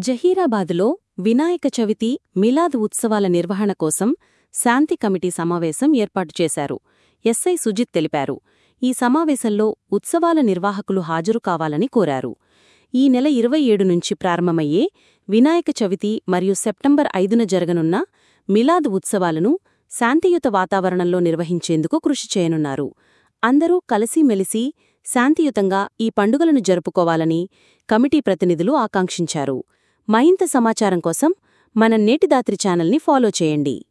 జహీరాబాదులో వినాయక చవితి మిలాద్ ఉత్సవాల నిర్వహణ కోసం శాంతి కమిటీ సమావేశం ఏర్పాటు చేశారు ఎస్ఐ సుజిత్ తెలిపారు ఈ సమావేశంలో ఉత్సవాల నిర్వాహకులు హాజరు కావాలని కోరారు ఈ నెల ఇరవై ఏడు నుంచి ప్రారంభమయ్యే వినాయక చవితి మరియు సెప్టెంబర్ ఐదున జరగనున్న మిలాద్ ఉత్సవాలను శాంతియుత వాతావరణంలో నిర్వహించేందుకు కృషి చేయనున్నారు అందరూ కలిసిమెలిసి శాంతియుతంగా ఈ పండుగలను జరుపుకోవాలని కమిటీ ప్రతినిధులు ఆకాంక్షించారు మరింత సమాచారం కోసం మన నేటిదాత్రి ఛానల్ని ఫాలో చేయండి